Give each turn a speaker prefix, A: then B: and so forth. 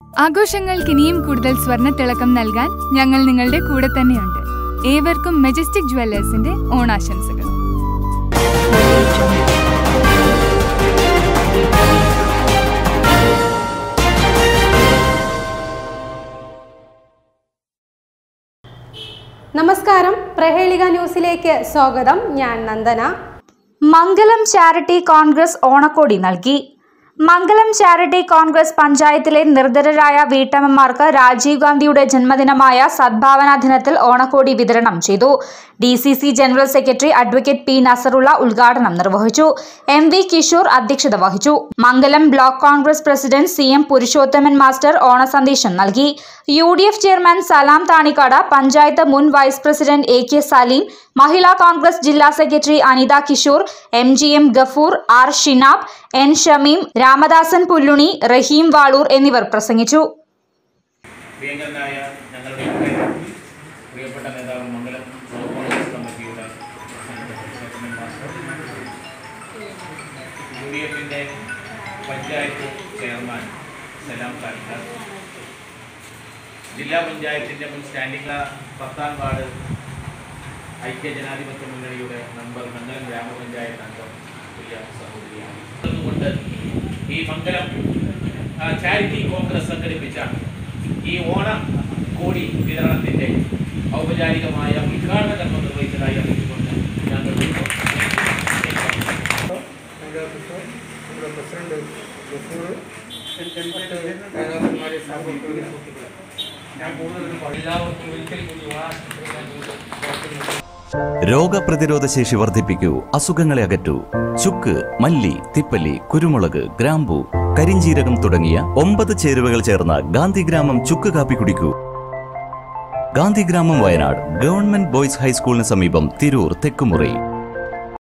A: ആഘോഷങ്ങൾക്ക് ഇനിയും കൂടുതൽ സ്വർണ്ണ തിളക്കം നൽകാൻ ഞങ്ങൾ നിങ്ങളുടെ കൂടെ തന്നെയുണ്ട് ഏവർക്കും മെജസ്റ്റിക് ജുവല്ലേഴ്സിന്റെ ഓണാശംസകൾ
B: നമസ്കാരം പ്രഹേളിക ന്യൂസിലേക്ക് സ്വാഗതം ഞാൻ നന്ദന
C: മംഗലം ചാരിറ്റി കോൺഗ്രസ് ഓണക്കോടി നൽകി മംഗലം ചാരിറ്റി കോൺഗ്രസ് പഞ്ചായത്തിലെ നിർധരരായ വീട്ടമ്മമാർക്ക് രാജീവ് ഗാന്ധിയുടെ ജന്മദിനമായ സദ്ഭാവന ദിനത്തിൽ ഓണക്കോടി വിതരണം ചെയ്തു D C C general secretary advocate P Nasarulla ഉദ്ഘാടനം നിർവഹിച്ചു എം വി കിഷോർ അധ്യക്ഷത വഹിച്ചു Mangalam block Congress president C M Purushothaman master ഓണസന്ദേശം നൽകി U D F chairman Salam Thanikkad panchayat മുൻ vice president A K Saleem Mahila Congress ജില്ലാ സെക്രട്ടറി Anitha Kishore M G M Gafoor R Shinab N Shameem Ramadasan Pullunni Raheem Valoor എന്നിവർ പ്രസംഗിച്ചു
D: പ്രിയങ്കരനായ ഞങ്ങളുടെ ഒക്കെ പ്രിയപ്പെട്ട നേതാവ് മംഗലം ബ്ലോക്ക് കോൺഗ്രസ് കമ്മിറ്റിയുടെ ചെയർമാൻ മാസ്റ്റർ യു ഡി എഫിൻ്റെ പഞ്ചായത്ത് ചെയർമാൻ സലാം കാലിക്കാർ ജില്ലാ പഞ്ചായത്തിൻ്റെ മുൻ സ്റ്റാൻഡിംഗ് പത്താം വാർഡ് ഐക്യ ജനാധിപത്യ മുന്നണിയുടെ മെമ്പർ മംഗലം ഗ്രാമപഞ്ചായത്ത് അംഗം പ്രിയ സഹോദരിയാണ് അതുകൊണ്ട് ഈ മംഗലം ആ, ചാരിറ്റി കോൺഗ്രസ് സംഘടിപ്പിച്ച ഈ ഓണം കോടി വിതരണത്തിന്റെ ഔപചാരികമായ ഉദ്ഘാടന കർമ്മം നിർവഹിച്ചതായി അറിയിച്ചുകൊണ്ട് ഞാൻ നിർവഹിക്കുന്നു
E: നമ്മുടെ പ്രസിഡന്റ് ഗഫൂർ നേതാക്കന്മാരെ സാമൂഹിക ഞാൻ കൂടുതലും എല്ലാവർക്കും ഒരിക്കൽ കൂടി ഓണാശംസകൾ
F: രോഗപ്രതിരോധ ശേഷി വർദ്ധിപ്പിക്കൂ അസുഖങ്ങളെ അകറ്റൂ ചുക്ക് മല്ലി തിപ്പല്ലി കുരുമുളക് ഗ്രാമ്പു കരിഞ്ചീരകം തുടങ്ങിയ ഒമ്പത് ചേരുവകൾ ചേർന്ന ഗാന്ധിഗ്രാമം ചുക്ക് കാപ്പി കുടിക്കൂ ഗാന്ധിഗ്രാമം വയനാട് ഗവൺമെന്റ് ബോയ്സ് ഹൈസ്കൂളിന് സമീപം തിരൂർ തെക്കുമുറി